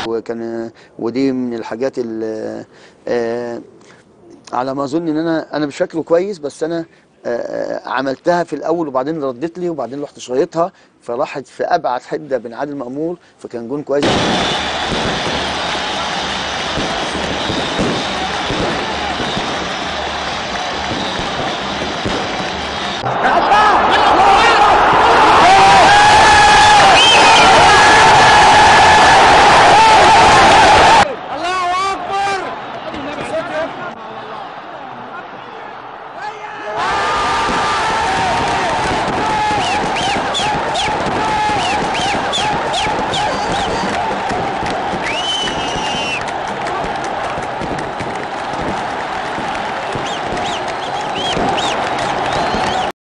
وكان ودي من الحاجات اللي آه، على ما اظن ان انا انا مش فاكره كويس بس انا آه، آه، عملتها في الاول وبعدين ردت لي وبعدين رحت شايطها فراحت في ابعد حده بين عادل مامور فكان جون كويس